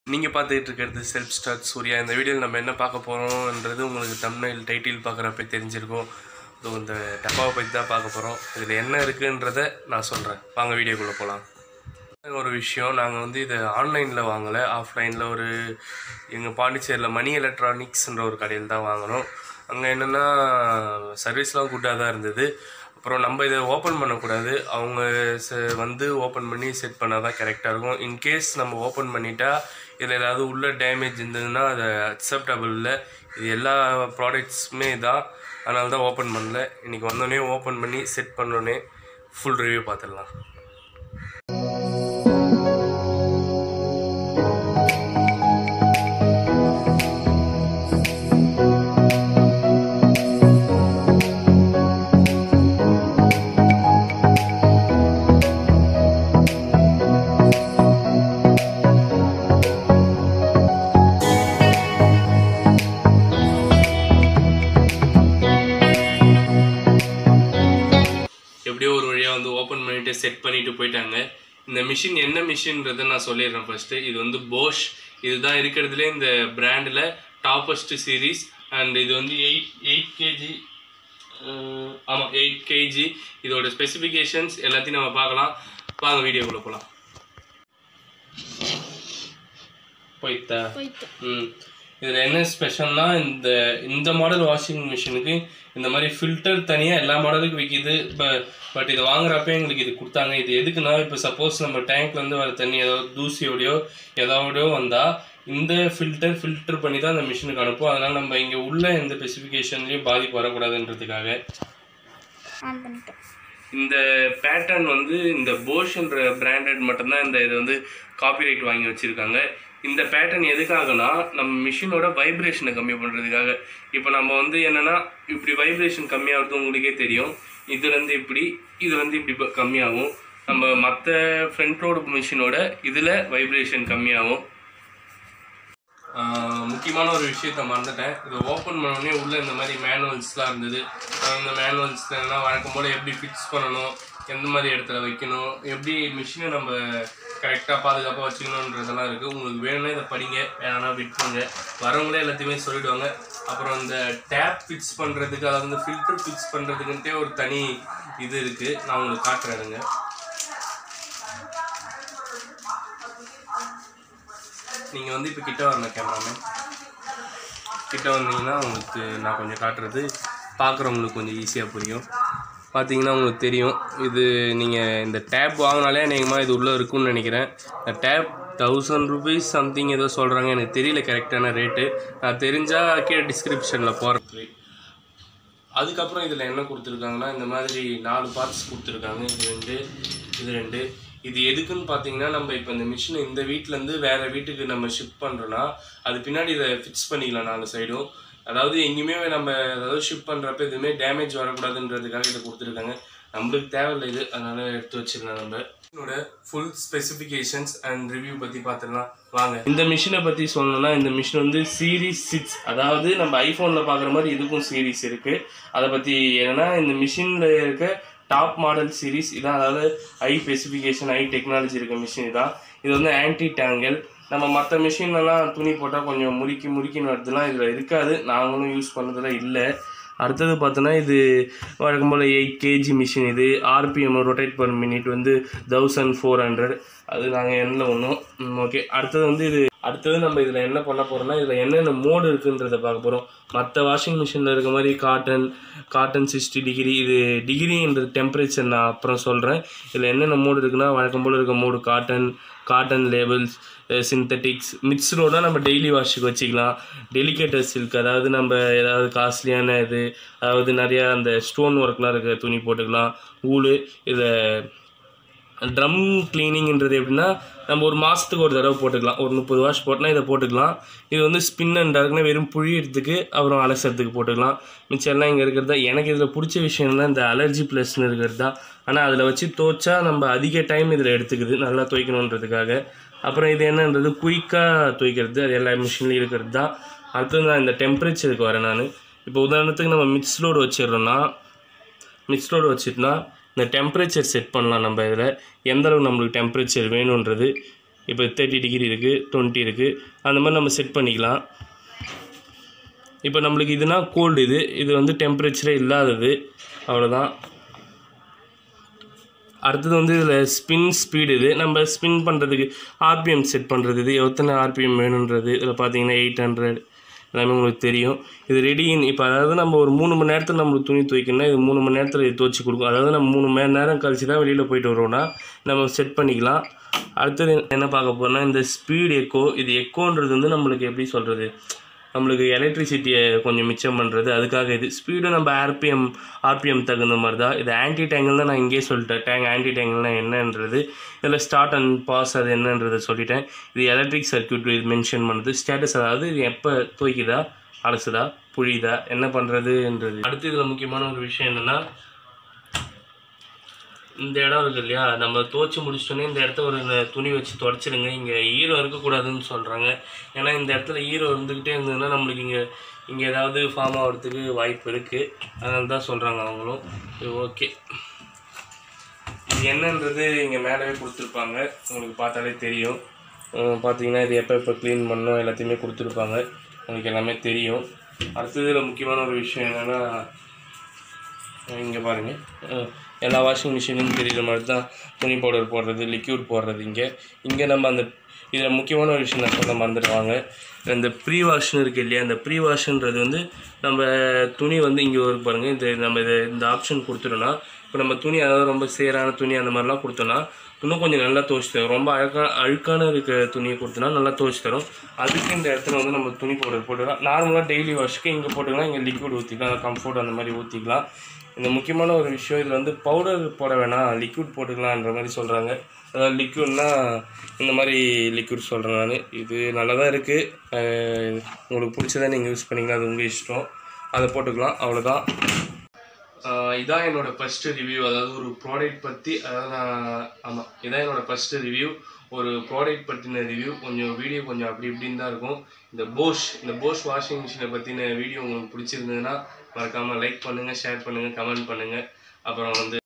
நீங்கள் பார்த்துக்கிட்டு இருக்கிறது செல்ஃப் ஸ்டார்ட் சூர்யா இந்த வீடியோவில் நம்ம என்ன பார்க்க போகிறோம்ன்றது உங்களுக்கு தமிழ் டைட்டில் பார்க்குறப்ப தெரிஞ்சிருக்கும் ஸோ இந்த டப்பாவை பற்றி தான் பார்க்க போகிறோம் இதில் என்ன இருக்குன்றத நான் சொல்கிறேன் வாங்க வீடியோக்குள்ளே போகலாம் ஒரு விஷயம் நாங்கள் வந்து இதை ஆன்லைனில் வாங்கலை ஆஃப்லைனில் ஒரு எங்கள் பாண்டிச்சேரியில் மணி எலக்ட்ரானிக்ஸ்ன்ற ஒரு கடையில் தான் வாங்கினோம் அங்கே என்னென்னா சர்வீஸ்லாம் குட்டாக தான் இருந்தது அப்புறம் நம்ம இதை ஓப்பன் பண்ணக்கூடாது அவங்க ச- வந்து ஓப்பன் பண்ணி செட் பண்ணால் தான் கரெக்டாக இருக்கும் இன்கேஸ் நம்ம ஓப்பன் பண்ணிட்டா இதில் ஏதாவது உள்ள டேமேஜ் இருந்ததுன்னா அது அக்செப்டபிள் இல்லை இது எல்லா ப்ராடக்ட்ஸுமே தான் அதனால தான் ஓப்பன் பண்ணல இன்றைக்கி வந்தோடனே ஓப்பன் பண்ணி செட் பண்ணோடனே ஃபுல் ரிவ்யூ பார்த்துடலாம் எப்படியோ ஒரு வழியாக வந்து ஓப்பன் பண்ணிட்டு செட் பண்ணிட்டு போயிட்டாங்க இந்த மிஷின் என்ன மிஷின்றதை நான் சொல்லிடுறேன் ஃபர்ஸ்ட்டு இது வந்து போஷ் இதுதான் இருக்கிறதுலே இந்த பிராண்டில் டாப்பஸ்ட் சீரீஸ் அண்ட் இது வந்து எயிட் எயிட் கேஜி ஆமாம் எயிட் கேஜி இதோட ஸ்பெசிஃபிகேஷன்ஸ் எல்லாத்தையும் நம்ம பார்க்கலாம் வாங்க வீடியோக்குள்ளே போகலாம் போய்த்தா போயிட்டு ம் இதில் என்ன ஸ்பெஷல்னா இந்த இந்த மாடல் வாஷிங் மிஷினுக்கு இந்த மாதிரி ஃபில்டர் தனியாக எல்லா மாடலுக்கும் விற்கிது பட் பட் இதை வாங்குறப்ப எங்களுக்கு இது கொடுத்தாங்க இது எதுக்குன்னா இப்போ சப்போஸ் நம்ம டேங்க்லேருந்து வர தண்ணி ஏதாவது தூசியோடையோ ஏதாவதோ வந்தால் இந்த ஃபில்டர் ஃபில்டர் பண்ணி தான் அந்த மிஷினுக்கு அனுப்பும் அதனால் நம்ம இங்கே உள்ள எந்த ஸ்பெசிஃபிகேஷன்லேயும் பாதிப்பு வரக்கூடாதுன்றதுக்காக ஆன் பண்ணிட்டேன் இந்த பேட்டர்ன் வந்து இந்த போஷ்ன்ற பிராண்டட் மட்டும்தான் இந்த இது வந்து காப்பிரைட் வாங்கி வச்சுருக்காங்க இந்த பேட்டர்ன் எதுக்காகனா நம்ம மிஷினோட வைப்ரேஷனை கம்மி பண்ணுறதுக்காக இப்போ நம்ம வந்து என்னென்னா இப்படி வைப்ரேஷன் கம்மியாகிறது உங்களுக்கே தெரியும் இதுலேருந்து இப்படி இது வந்து இப்படி ப- கம்மியாகும் நம்ம மற்ற ஃப்ரண்ட் ரோடு மிஷினோட இதில் வைப்ரேஷன் கம்மியாகும் ஆஹ் முக்கியமான ஒரு விஷயத்த மறந்துட்டேன் இதை ஓப்பன் பண்ணோடனே உள்ள இந்த மாதிரி மேனுவல்ஸ்லாம் இருந்தது ஆஹ் இந்த மேனுவல்ஸ்லாம் வழக்கம் போல் எப்படி ஃபிக்ஸ் பண்ணணும் எந்த மாதிரி இடத்துல வைக்கணும் எப்படி மிஷினை நம்ம கரெக்டாக பாதுகாப்பாக வச்சுக்கணுன்றதெல்லாம் இருக்குது உங்களுக்கு வேணும்னா இதை படிங்க வேணா விட்டுருங்க வரவங்களே எல்லாத்தையுமே சொல்லிடுவாங்க அப்புறம் இந்த டேப் ஃபிக்ஸ் பண்ணுறதுக்கு அதாவது இந்த ஃபில்டர் ஃபிக்ஸ் பண்ணுறதுக்குன்ட்டே ஒரு தனி இது இருக்குது நான் உங்களுக்கு காட்டுறேனுங்க நீங்கள் வந்து இப்போ கிட்ட வரணும் கேமராமேன் கிட்ட வந்தீங்கன்னா உங்களுக்கு நான் கொஞ்சம் காட்டுறது பார்க்குறவங்களுக்கு கொஞ்சம் ஈஸியாக புரியும் பார்த்தீங்கன்னா உங்களுக்கு தெரியும் இது நீங்கள் இந்த டேப் வாங்கினாலே அநேகமாக இது உள்ளே இருக்கும்னு நினைக்கிறேன் இந்த டேப் தௌசண்ட் ருபீஸ் சம்திங் ஏதோ சொல்கிறாங்க எனக்கு தெரியல கரெக்டான ரேட்டு நான் தெரிஞ்சால் கீழே டிஸ்கிரிப்ஷனில் போகிறேன் அதுக்கப்புறம் இதில் என்ன கொடுத்துருக்காங்கன்னா இந்த மாதிரி நாலு பார்ட்ஸ் கொடுத்துருக்காங்க இது ரெண்டு இது ரெண்டு இது எதுக்குன்னு பார்த்தீங்கன்னா நம்ம இப்போ இந்த மிஷினை இந்த வீட்டிலேருந்து வேறு வீட்டுக்கு நம்ம ஷிஃப்ட் பண்ணுறோன்னா அது பின்னாடி இதை ஃபிக்ஸ் பண்ணிக்கலாம் நாலு சைடும் அதாவது எங்கேயுமே நம்ம அதாவது ஷிஃப்ட் பண்ணுறப்ப எதுவுமே டேமேஜ் வரக்கூடாதுன்றதுக்காக இதை கொடுத்துருக்காங்க நம்மளுக்கு தேவையில்லை இது அதனால் எடுத்து வச்சிடலாம் நம்ம இதோட ஃபுல் ஸ்பெசிஃபிகேஷன்ஸ் அண்ட் ரிவ்யூ பற்றி பார்த்துடலாம் வாங்க இந்த மிஷினை பற்றி சொல்லணும்னா இந்த மிஷின் வந்து சீரிஸ் சிக்ஸ் அதாவது நம்ம ஐஃபோனில் பார்க்குற மாதிரி இதுக்கும் சீரிஸ் இருக்குது அதை பற்றி என்னன்னா இந்த மிஷினில் இருக்க டாப் மாடல் சீரிஸ் இதான் அதாவது ஐ ஸ்பெசிஃபிகேஷன் ஐ டெக்னாலஜி இருக்க மிஷின் இதான் இது வந்து ஆன்டி டேங்கல் நம்ம மற்ற மிஷின்லலாம் துணி போட்டால் கொஞ்சம் முறுக்கி முறுக்கின்னு வரதுலாம் இதில் இருக்காது நாங்களும் யூஸ் பண்ணதில் இல்லை அடுத்தது பார்த்தோன்னா இது வழக்கம் போல் எயிட் கேஜி மிஷின் இது ஆர்பிஎம் ரொட்டேட் பர் மினிட் வந்து தௌசண்ட் ஃபோர் ஹண்ட்ரட் அது நாங்கள் எண்ணில் ஒன்றும் ஓகே அடுத்தது வந்து இது அடுத்தது நம்ம இதில் என்ன பண்ண போகிறோம்னா இதில் என்னென்ன மோடு இருக்குன்றதை பார்க்க போகிறோம் மற்ற வாஷிங் மிஷினில் இருக்க மாதிரி காட்டன் காட்டன் சிக்ஸ்டி டிகிரி இது டிகிரின்றது டெம்பரேச்சர் நான் அப்புறம் சொல்கிறேன் இதில் என்னென்ன மோடு இருக்குன்னா வழக்கம் போல் இருக்க mode cotton cotton labels synthetics மிக்ஸ்டோட நம்ம டெய்லி வாஷுக்கு வச்சுக்கலாம் டெலிகேட்டர் சில்க் அதாவது நம்ம ஏதாவது காஸ்ட்லியான இது அதாவது நிறையா அந்த ஸ்டோன் ஒர்க்லாம் இருக்க துணி போட்டுக்கலாம் ஊலு இதை ட்ரம் க்ளீனிங்ன்றது எப்படின்னா நம்ம ஒரு மாதத்துக்கு ஒரு தடவை போட்டுக்கலாம் ஒரு முப்பது வாஷ் போட்டோன்னா இதை போட்டுக்கலாம் இது வந்து ஸ்பின் அண்ட் டார்க்னா வெறும் புழியறதுக்கு அப்புறம் அலசறதுக்கு போட்டுக்கலாம் மிச்சம் எல்லாம் இங்கே இருக்கிறது தான் எனக்கு இதில் பிடிச்ச விஷயம்னா இந்த அலர்ஜி ப்ளஸ்னு இருக்கிறது தான் ஆனால் அதில் வச்சு துவைச்சா நம்ம அதிக டைம் இதில் எடுத்துக்குது நல்லா துவைக்கணுன்றதுக்காக அப்புறம் இது என்னன்றது குயிக்காக துவைக்கிறது அது எல்லா மிஷின்லேயும் இருக்கிறது தான் அடுத்தது நான் இந்த டெம்பரேச்சருக்கு வரேன் நான் இப்போ உதாரணத்துக்கு நம்ம மிக்ஸ் லோடு வச்சிடுறோன்னா மிக்ஸ் லோடு வச்சுட்டுனா இந்த டெம்பரேச்சர் செட் பண்ணலாம் நம்ம இதில் எந்த அளவு நம்மளுக்கு டெம்பரேச்சர் வேணுன்றது இப்போ தேர்ட்டி டிகிரி இருக்குது டுவெண்ட்டி இருக்குது அந்த மாதிரி நம்ம செட் பண்ணிக்கலாம் இப்போ நம்மளுக்கு இதுனா கோல்டு இது இது வந்து டெம்பரேச்சரே இல்லாதது அவ்வளோதான் அடுத்தது வந்து இதில் ஸ்பின் ஸ்பீடு இது நம்ம ஸ்பின் பண்ணுறதுக்கு ஆர்பிஎம் செட் பண்ணுறது இது எத்தனை ஆர்பிஎம் வேணுன்றது இதில் பார்த்தீங்கன்னா எயிட் ஹண்ட்ரட் எல்லாமே உங்களுக்கு தெரியும் இது ரெடி இப்போ அதாவது நம்ம ஒரு மூணு மணி நேரத்தில் நம்மளுக்கு துணி துவைக்கணும்னா இது மூணு மணி நேரத்தில் இது துவைச்சி கொடுக்கும் அதாவது நம்ம மூணு மணி நேரம் கழிச்சு தான் வெளியில் போயிட்டு வரோம்னா நம்ம செட் பண்ணிக்கலாம் அடுத்தது என்ன பார்க்க போகிறோம்னா இந்த ஸ்பீடு எக்கோ இது எக்கோன்றது வந்து நம்மளுக்கு எப்படி சொல்கிறது நம்மளுக்கு எலக்ட்ரிசிட்டியை கொஞ்சம் மிச்சம் பண்ணுறது அதுக்காக இது ஸ்பீடு நம்ம ஆர்பிஎம் ஆர்பிஎம் தகுந்த மாதிரி தான் இது ஆன்டி டேங்கிள் தான் நான் இங்கேயே சொல்லிட்டேன் டேங் ஆன்டி டேங்கிள்னா என்னன்றது இதில் ஸ்டார்ட் அண்ட் பாஸ் அது என்னன்றதை சொல்லிட்டேன் இது எலக்ட்ரிக் சர்க்யூட் இது மென்ஷன் பண்ணுறது ஸ்டேட்டஸ் அதாவது இது எப்போ துவைக்குதா அலசுதா புழியுதா என்ன பண்ணுறதுன்றது அடுத்து இதில் முக்கியமான ஒரு விஷயம் என்னென்னா இந்த இடம் இருக்கு இல்லையா நம்ம துவைச்சி முடிச்சிட்டோன்னே இந்த இடத்த ஒரு ந- துணி வச்சு தொடச்சிடுங்க இங்கே ஈரம் இருக்கக்கூடாதுன்னு சொல்கிறாங்க ஏன்னா இந்த இடத்துல ஈரம் இருந்துக்கிட்டே இருந்ததுன்னா நம்மளுக்கு இங்கே இங்கே ஏதாவது ஃபார்ம் ஆகிறதுக்கு வாய்ப்பு இருக்குது அதனால தான் சொல்கிறாங்க அவங்களும் இது ஓகே இது என்னன்றது இங்கே மேலவே கொடுத்துருப்பாங்க உங்களுக்கு பார்த்தாலே தெரியும் அஹ் பார்த்தீங்கன்னா இது எப்போ எப்போ க்ளீன் பண்ணணும் எல்லாத்தையுமே கொடுத்துருப்பாங்க உங்களுக்கு எல்லாமே தெரியும் அடுத்தது இதில் முக்கியமான ஒரு விஷயம் என்னென்னா இங்கே பாருங்கள் அஹ் எல்லா வாஷிங் மிஷினும் தெரியுற மாதிரி தான் துணி பவுடர் போடுறது லிக்யூட் போடுறது இங்கே இங்கே நம்ம அந்த இதில் முக்கியமான ஒரு விஷயம் நான் சொல்ல மறந்துடுவாங்க இந்த ப்ரீ வாஷ்னு இருக்கு இல்லையா இந்த ப்ரீ வாஷ்ன்றது வந்து நம்ம துணி வந்து இங்கே ஒரு பாருங்கள் இந்த நம்ம இதை இந்த ஆப்ஷன் கொடுத்துட்டோன்னா இப்போ நம்ம துணி அதாவது ரொம்ப சேரான துணி அந்த மாதிரிலாம் கொடுத்தோன்னா இன்னும் கொஞ்சம் நல்லா துவைச்சி தரும் ரொம்ப அழுக்கா அழுக்கான இருக்கிற துணியை கொடுத்தோன்னா நல்லா துவைச்சி தரும் அதுக்கு இந்த இடத்துல வந்து நம்ம துணி பவுடர் போட்டுக்கலாம் நார்மலாக டெய்லி வாஷ்க்கு இங்கே போட்டுக்கலாம் இங்கே லிக்விட் ஊற்றிக்கலாம் கம்ஃபர்ட் அந்த மாதிரி ஊற்றிக்கலாம் இந்த முக்கியமான ஒரு விஷயம் இதில் வந்து பவுடர் போட வேணாம் லிக்விட் போட்டுக்கலான்ற மாதிரி சொல்கிறாங்க அதாவது லிக்விட்னா இந்த மாதிரி லிக்விட் சொல்கிறேன் நான் இது நல்லா தான் இருக்குது உங்களுக்கு பிடிச்சதா நீங்கள் யூஸ் பண்ணிக்கலாம் அது உங்கள் இஷ்டம் அதை போட்டுக்கலாம் அவ்வளோதான் ஆஹ் இதான் என்னோட ஃபஸ்ட்டு ரிவ்யூ அதாவது ஒரு ப்ராடக்ட் பற்றி அதாவது நான் ஆமாம் இதான் என்னோட ஃபஸ்ட்டு ரிவ்யூ ஒரு ப்ராடக்ட் பற்றின ரிவ்யூ கொஞ்சம் வீடியோ கொஞ்சம் அப்படி இப்படின்னு தான் இருக்கும் இந்த போஷ் இந்த போஷ் வாஷிங் மிஷினை பற்றின வீடியோ உங்களுக்கு பிடிச்சிருந்ததுன்னா மறக்காமல் லைக் பண்ணுங்கள் ஷேர் பண்ணுங்கள் கமெண்ட் பண்ணுங்கள் அப்புறம் வந்து